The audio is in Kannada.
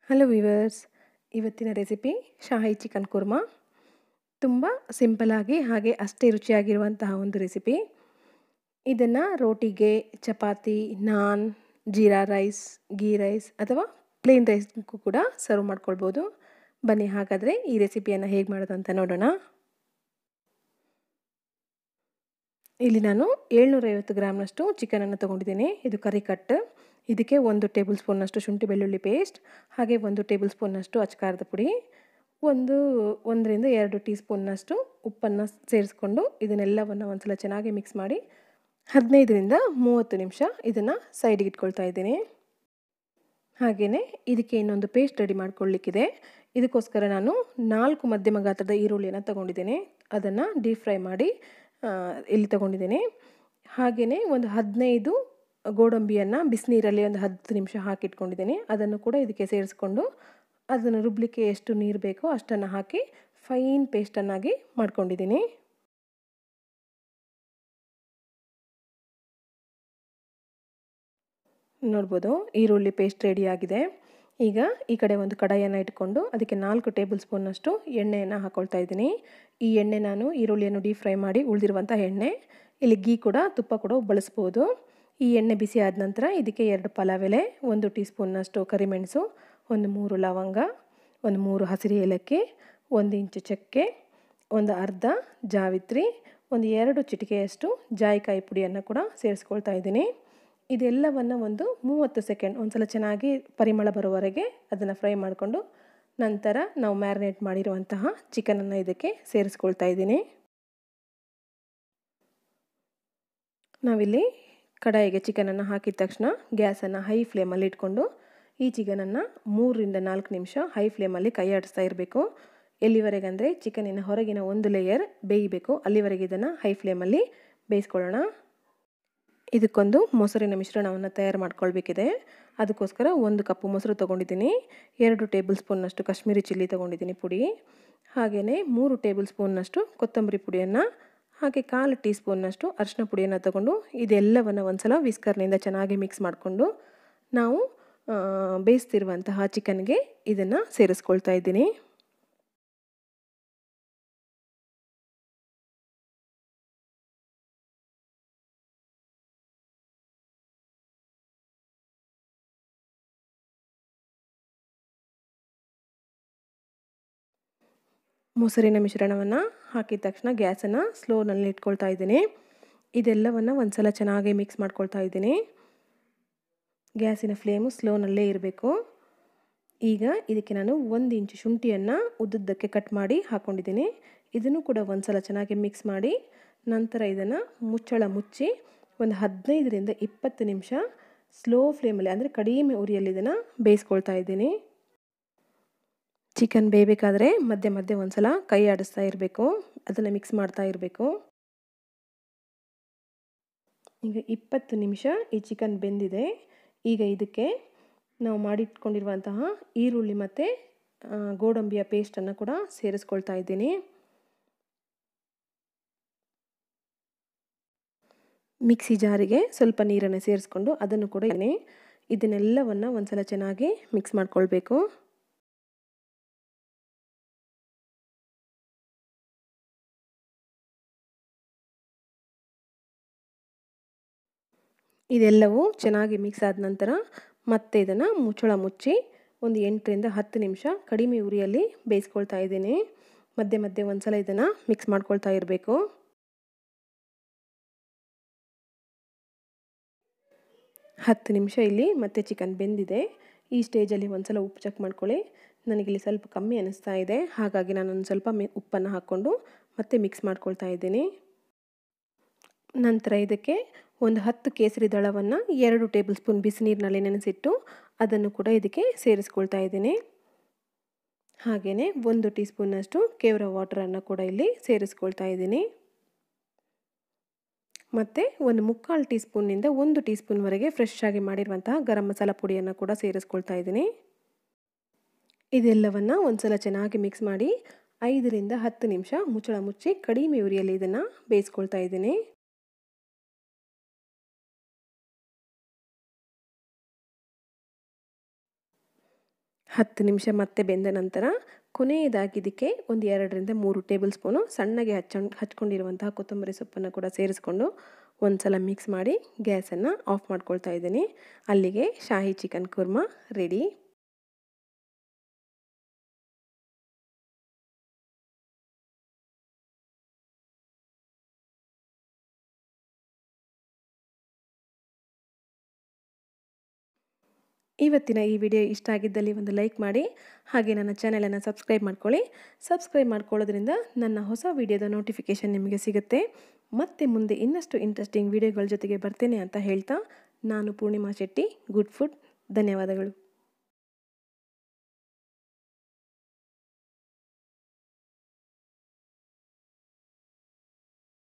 ಹಲೋ ವಿವರ್ಸ್ ಇವತ್ತಿನ ರೆಸಿಪಿ ಶಾಹಿ ಚಿಕನ್ ಕುರ್ಮಾ ತುಂಬ ಸಿಂಪಲಾಗಿ ಹಾಗೆ ಅಷ್ಟೇ ರುಚಿಯಾಗಿರುವಂತಹ ಒಂದು ರೆಸಿಪಿ ಇದನ್ನು ರೋಟಿಗೆ chapati naan jeera rice ghee rice ಅಥವಾ ಪ್ಲೇನ್ ರೈಸ್ಗೂ ಕೂಡ ಸರ್ವ್ ಮಾಡ್ಕೊಳ್ಬೋದು ಬನ್ನಿ ಹಾಗಾದರೆ ಈ ರೆಸಿಪಿಯನ್ನು ಹೇಗೆ ಮಾಡೋದು ಅಂತ ನೋಡೋಣ ಇಲ್ಲಿ ನಾನು ಏಳ್ನೂರೈವತ್ತು ಗ್ರಾಮ್ನಷ್ಟು ಚಿಕನನ್ನು ತೊಗೊಂಡಿದ್ದೀನಿ ಇದು ಕರಿ ಕಟ್ ಇದಕ್ಕೆ ಒಂದು ಟೇಬಲ್ ಸ್ಪೂನ್ನಷ್ಟು ಶುಂಠಿ ಬೆಳ್ಳುಳ್ಳಿ ಪೇಸ್ಟ್ ಹಾಗೆ ಒಂದು ಟೇಬಲ್ ಸ್ಪೂನ್ನಷ್ಟು ಅಚ್ಕಾರದ ಪುಡಿ ಒಂದು ಒಂದರಿಂದ ಎರಡು ಟೀ ಸ್ಪೂನ್ನಷ್ಟು ಉಪ್ಪನ್ನು ಸೇರಿಸ್ಕೊಂಡು ಇದನ್ನೆಲ್ಲವನ್ನು ಒಂದ್ಸಲ ಚೆನ್ನಾಗಿ ಮಿಕ್ಸ್ ಮಾಡಿ ಹದಿನೈದರಿಂದ ಮೂವತ್ತು ನಿಮಿಷ ಇದನ್ನು ಸೈಡಿಗೆ ಇಟ್ಕೊಳ್ತಾ ಇದ್ದೀನಿ ಹಾಗೆಯೇ ಇದಕ್ಕೆ ಇನ್ನೊಂದು ಪೇಸ್ಟ್ ರೆಡಿ ಮಾಡ್ಕೊಳ್ಳಿಕ್ಕಿದೆ ಇದಕ್ಕೋಸ್ಕರ ನಾನು ನಾಲ್ಕು ಮಧ್ಯಮ ಗಾತ್ರದ ಈರುಳ್ಳಿಯನ್ನು ತೊಗೊಂಡಿದ್ದೀನಿ ಅದನ್ನು ಡೀಪ್ ಫ್ರೈ ಮಾಡಿ ಇಲ್ಲಿ ತೊಗೊಂಡಿದ್ದೀನಿ ಹಾಗೆಯೇ ಒಂದು ಹದಿನೈದು ಗೋಡಂಬಿಯನ್ನು ಬಿಸಿನೀರಲ್ಲಿ ಒಂದು ಹತ್ತು ನಿಮಿಷ ಹಾಕಿಟ್ಕೊಂಡಿದ್ದೀನಿ ಅದನ್ನು ಕೂಡ ಇದಕ್ಕೆ ಸೇರಿಸ್ಕೊಂಡು ಅದನ್ನು ರುಬ್ಲಿಕ್ಕೆ ಎಷ್ಟು ನೀರು ಬೇಕೋ ಅಷ್ಟನ್ನು ಹಾಕಿ ಫೈನ್ ಪೇಸ್ಟನ್ನಾಗಿ ಮಾಡ್ಕೊಂಡಿದ್ದೀನಿ ನೋಡ್ಬೋದು ಈರುಳ್ಳಿ ಪೇಸ್ಟ್ ರೆಡಿಯಾಗಿದೆ ಈಗ ಈ ಕಡೆ ಒಂದು ಕಡಾಯನ್ನು ಇಟ್ಕೊಂಡು ಅದಕ್ಕೆ ನಾಲ್ಕು ಟೇಬಲ್ ಸ್ಪೂನ್ನಷ್ಟು ಎಣ್ಣೆಯನ್ನು ಹಾಕ್ಕೊಳ್ತಾ ಇದ್ದೀನಿ ಈ ಎಣ್ಣೆ ನಾನು ಈರುಳ್ಳಿಯನ್ನು ಡೀಪ್ ಫ್ರೈ ಮಾಡಿ ಉಳಿದಿರುವಂಥ ಎಣ್ಣೆ ಇಲ್ಲಿ ಗೀ ಕೂಡ ತುಪ್ಪ ಕೂಡ ಬಳಸ್ಬೋದು ಈ ಎಣ್ಣೆ ಬಿಸಿ ಆದ ನಂತರ ಇದಕ್ಕೆ ಎರಡು ಪಲಾವ್ ಎಲೆ ಒಂದು ಟೀ ಸ್ಪೂನ್ನಷ್ಟು ಕರಿಮೆಣಸು ಒಂದು ಮೂರು ಲವಂಗ ಒಂದು ಮೂರು ಹಸಿರು ಏಲಕ್ಕಿ ಒಂದು ಇಂಚು ಚಕ್ಕೆ ಒಂದು ಅರ್ಧ ಜಾವಿತ್ರಿ ಒಂದು ಎರಡು ಚಿಟಿಕೆಯಷ್ಟು ಜಾಯಿಕಾಯಿ ಪುಡಿಯನ್ನು ಕೂಡ ಸೇರಿಸ್ಕೊಳ್ತಾ ಇದ್ದೀನಿ ಇದೆಲ್ಲವನ್ನು ಒಂದು ಮೂವತ್ತು ಸೆಕೆಂಡ್ ಒಂದ್ಸಲ ಚೆನ್ನಾಗಿ ಪರಿಮಳ ಬರುವವರೆಗೆ ಅದನ್ನು ಫ್ರೈ ಮಾಡಿಕೊಂಡು ನಂತರ ನಾವು ಮ್ಯಾರಿನೇಟ್ ಮಾಡಿರುವಂತಹ ಚಿಕನನ್ನು ಇದಕ್ಕೆ ಸೇರಿಸ್ಕೊಳ್ತಾ ಇದ್ದೀನಿ ನಾವಿಲ್ಲಿ ಕಡಾಯಿಗೆ ಚಿಕನನ್ನು ಹಾಕಿದ ತಕ್ಷಣ ಗ್ಯಾಸನ್ನು ಹೈ ಫ್ಲೇಮಲ್ಲಿ ಇಟ್ಕೊಂಡು ಈ ಚಿಕನನ್ನು ಮೂರರಿಂದ ನಾಲ್ಕು ನಿಮಿಷ ಹೈ ಫ್ಲೇಮಲ್ಲಿ ಕೈ ಆಡಿಸ್ತಾ ಇರಬೇಕು ಎಲ್ಲಿವರೆಗೆ ಅಂದರೆ ಚಿಕನಿನ ಹೊರಗಿನ ಒಂದು ಲೇಯರ್ ಬೇಯಬೇಕು ಅಲ್ಲಿವರೆಗೆ ಇದನ್ನು ಹೈ ಫ್ಲೇಮಲ್ಲಿ ಬೇಯಿಸ್ಕೊಳ್ಳೋಣ ಇದಕ್ಕೊಂದು ಮೊಸರಿನ ಮಿಶ್ರಣವನ್ನು ತಯಾರು ಮಾಡ್ಕೊಳ್ಬೇಕಿದೆ ಅದಕ್ಕೋಸ್ಕರ ಒಂದು ಕಪ್ಪು ಮೊಸರು ತೊಗೊಂಡಿದ್ದೀನಿ ಎರಡು ಟೇಬಲ್ ಸ್ಪೂನ್ನಷ್ಟು ಕಾಶ್ಮೀರಿ ಚಿಲ್ಲಿ ತೊಗೊಂಡಿದ್ದೀನಿ ಪುಡಿ ಹಾಗೆಯೇ ಮೂರು ಟೇಬಲ್ ಸ್ಪೂನ್ನಷ್ಟು ಕೊತ್ತಂಬರಿ ಪುಡಿಯನ್ನು ಹಾಗೆ ಕಾಲು ಟೀ ಸ್ಪೂನ್ನಷ್ಟು ಅರಿಶಿನ ಪುಡಿಯನ್ನು ತಗೊಂಡು ಇದೆಲ್ಲವನ್ನು ಒಂದು ಸಲ ವಿಸ್ಕರ್ನಿಂದ ಚೆನ್ನಾಗಿ ಮಿಕ್ಸ್ ಮಾಡಿಕೊಂಡು ನಾವು ಬೇಯಿಸ್ತಿರುವಂತಹ ಚಿಕನ್ಗೆ ಇದನ್ನು ಸೇರಿಸ್ಕೊಳ್ತಾ ಇದ್ದೀನಿ ಮೊಸರಿನ ಮಿಶ್ರಣವನ್ನು ಹಾಕಿದ ತಕ್ಷಣ ಗ್ಯಾಸನ್ನು ಸ್ಲೋನಲ್ಲಿ ಇಟ್ಕೊಳ್ತಾ ಇದ್ದೀನಿ ಇದೆಲ್ಲವನ್ನು ಒಂದು ಸಲ ಚೆನ್ನಾಗಿ ಮಿಕ್ಸ್ ಮಾಡ್ಕೊಳ್ತಾ ಇದ್ದೀನಿ ಗ್ಯಾಸಿನ ಫ್ಲೇಮು ಸ್ಲೋನಲ್ಲೇ ಇರಬೇಕು ಈಗ ಇದಕ್ಕೆ ನಾನು ಒಂದು ಇಂಚು ಶುಂಠಿಯನ್ನು ಉದ್ದುದ್ದಕ್ಕೆ ಕಟ್ ಮಾಡಿ ಹಾಕ್ಕೊಂಡಿದ್ದೀನಿ ಇದನ್ನು ಕೂಡ ಒಂದು ಸಲ ಚೆನ್ನಾಗಿ ಮಿಕ್ಸ್ ಮಾಡಿ ನಂತರ ಇದನ್ನು ಮುಚ್ಚಳ ಮುಚ್ಚಿ ಒಂದು ಹದಿನೈದರಿಂದ ಇಪ್ಪತ್ತು ನಿಮಿಷ ಸ್ಲೋ ಫ್ಲೇಮಲ್ಲಿ ಅಂದರೆ ಕಡಿಮೆ ಉರಿಯಲ್ಲಿ ಇದನ್ನು ಬೇಯಿಸ್ಕೊಳ್ತಾ ಇದ್ದೀನಿ ಚಿಕನ್ ಬೇಯಬೇಕಾದ್ರೆ ಮಧ್ಯೆ ಮಧ್ಯೆ ಒಂದು ಸಲ ಕೈ ಆಡಿಸ್ತಾ ಇರಬೇಕು ಅದನ್ನು ಮಿಕ್ಸ್ ಮಾಡ್ತಾ ಇರಬೇಕು ಈಗ ಇಪ್ಪತ್ತು ನಿಮಿಷ ಈ ಚಿಕನ್ ಬೆಂದಿದೆ ಈಗ ಇದಕ್ಕೆ ನಾವು ಮಾಡಿಟ್ಕೊಂಡಿರುವಂತಹ ಈರುಳ್ಳಿ ಮತ್ತು ಗೋಡಂಬಿಯ ಪೇಸ್ಟನ್ನು ಕೂಡ ಸೇರಿಸ್ಕೊಳ್ತಾ ಇದ್ದೀನಿ ಮಿಕ್ಸಿ ಜಾರಿಗೆ ಸ್ವಲ್ಪ ನೀರನ್ನು ಸೇರಿಸ್ಕೊಂಡು ಅದನ್ನು ಕೂಡ ಇದನ್ನೆಲ್ಲವನ್ನು ಒಂದು ಸಲ ಚೆನ್ನಾಗಿ ಮಿಕ್ಸ್ ಮಾಡ್ಕೊಳ್ಬೇಕು ಇದೆಲ್ಲವೂ ಚೆನ್ನಾಗಿ ಮಿಕ್ಸ್ ಆದ ನಂತರ ಮತ್ತೆ ಇದನ್ನು ಮುಚ್ಚಳ ಮುಚ್ಚಿ ಒಂದು ಎಂಟರಿಂದ ಹತ್ತು ನಿಮಿಷ ಕಡಿಮೆ ಉರಿಯಲ್ಲಿ ಬೇಯಿಸ್ಕೊಳ್ತಾ ಇದ್ದೀನಿ ಮಧ್ಯೆ ಮಧ್ಯೆ ಒಂದು ಸಲ ಇದನ್ನು ಮಿಕ್ಸ್ ಮಾಡ್ಕೊಳ್ತಾ ಇರಬೇಕು ಹತ್ತು ನಿಮಿಷ ಇಲ್ಲಿ ಮತ್ತೆ ಚಿಕನ್ ಬೆಂದಿದೆ ಈ ಸ್ಟೇಜಲ್ಲಿ ಒಂದು ಸಲ ಉಪ್ಪು ಚೆಕ್ ಮಾಡ್ಕೊಳ್ಳಿ ನನಗಿಲ್ಲಿ ಸ್ವಲ್ಪ ಕಮ್ಮಿ ಅನ್ನಿಸ್ತಾ ಇದೆ ಹಾಗಾಗಿ ನಾನು ಒಂದು ಸ್ವಲ್ಪ ಮಿ ಉಪ್ಪನ್ನು ಹಾಕ್ಕೊಂಡು ಮತ್ತೆ ಮಿಕ್ಸ್ ಮಾಡ್ಕೊಳ್ತಾ ಇದ್ದೀನಿ ನಂತರ ಇದಕ್ಕೆ ಒಂದು ಹತ್ತು ಕೇಸರಿ ದಳವನ್ನು ಎರಡು ಟೇಬಲ್ ಸ್ಪೂನ್ ಬಿಸಿನೀರಿನಲ್ಲಿ ನೆನೆಸಿಟ್ಟು ಅದನ್ನು ಕೂಡ ಇದಕ್ಕೆ ಸೇರಿಸ್ಕೊಳ್ತಾ ಇದ್ದೀನಿ ಹಾಗೆಯೇ ಒಂದು ಟೀ ಸ್ಪೂನ್ನಷ್ಟು ಕೇವರ ವಾಟರನ್ನು ಕೂಡ ಇಲ್ಲಿ ಸೇರಿಸ್ಕೊಳ್ತಾ ಇದ್ದೀನಿ ಮತ್ತು ಒಂದು ಮುಕ್ಕಾಲು ಟೀ ಸ್ಪೂನ್ನಿಂದ ಒಂದು ಟೀ ಸ್ಪೂನ್ವರೆಗೆ ಫ್ರೆಶ್ ಆಗಿ ಮಾಡಿರುವಂತಹ ಗರಂ ಮಸಾಲ ಪುಡಿಯನ್ನು ಕೂಡ ಸೇರಿಸ್ಕೊಳ್ತಾ ಇದ್ದೀನಿ ಇದೆಲ್ಲವನ್ನು ಒಂದು ಸಲ ಚೆನ್ನಾಗಿ ಮಿಕ್ಸ್ ಮಾಡಿ ಐದರಿಂದ ಹತ್ತು ನಿಮಿಷ ಮುಚ್ಚಳ ಮುಚ್ಚಿ ಕಡಿಮೆ ಉರಿಯಲ್ಲಿ ಇದನ್ನು ಬೇಯಿಸ್ಕೊಳ್ತಾ ಇದ್ದೀನಿ ಹತ್ತು ನಿಮಿಷ ಮತ್ತೆ ಬೆಂದ ನಂತರ ಕೊನೆಯದಾಗಿ ಇದಕ್ಕೆ ಒಂದು ಎರಡರಿಂದ ಮೂರು ಟೇಬಲ್ ಸ್ಪೂನು ಸಣ್ಣಗೆ ಹಚ್ಚೊಂಡು ಹಚ್ಕೊಂಡಿರುವಂತಹ ಕೊತ್ತಂಬರಿ ಸೊಪ್ಪನ್ನು ಕೂಡ ಸೇರಿಸ್ಕೊಂಡು ಒಂದು ಸಲ ಮಿಕ್ಸ್ ಮಾಡಿ ಗ್ಯಾಸನ್ನು ಆಫ್ ಮಾಡ್ಕೊಳ್ತಾ ಇದ್ದೀನಿ ಅಲ್ಲಿಗೆ ಶಾಹಿ ಚಿಕನ್ ಕುರ್ಮಾ ರೆಡಿ ಇವತ್ತಿನ ಈ ವಿಡಿಯೋ ಇಷ್ಟ ಆಗಿದ್ದಲ್ಲಿ ಒಂದು ಲೈಕ್ ಮಾಡಿ ಹಾಗೆ ನನ್ನ ಚಾನಲನ್ನು ಸಬ್ಸ್ಕ್ರೈಬ್ ಮಾಡ್ಕೊಳ್ಳಿ ಸಬ್ಸ್ಕ್ರೈಬ್ ಮಾಡ್ಕೊಳ್ಳೋದ್ರಿಂದ ನನ್ನ ಹೊಸ ವಿಡಿಯೋದ ನೋಟಿಫಿಕೇಷನ್ ನಿಮಗೆ ಸಿಗುತ್ತೆ ಮತ್ತೆ ಮುಂದೆ ಇನ್ನಷ್ಟು ಇಂಟ್ರೆಸ್ಟಿಂಗ್ ವಿಡಿಯೋಗಳ ಜೊತೆಗೆ ಬರ್ತೇನೆ ಅಂತ ಹೇಳ್ತಾ ನಾನು ಪೂರ್ಣಿಮಾ ಶೆಟ್ಟಿ ಗುಡ್ ಫುಡ್ ಧನ್ಯವಾದಗಳು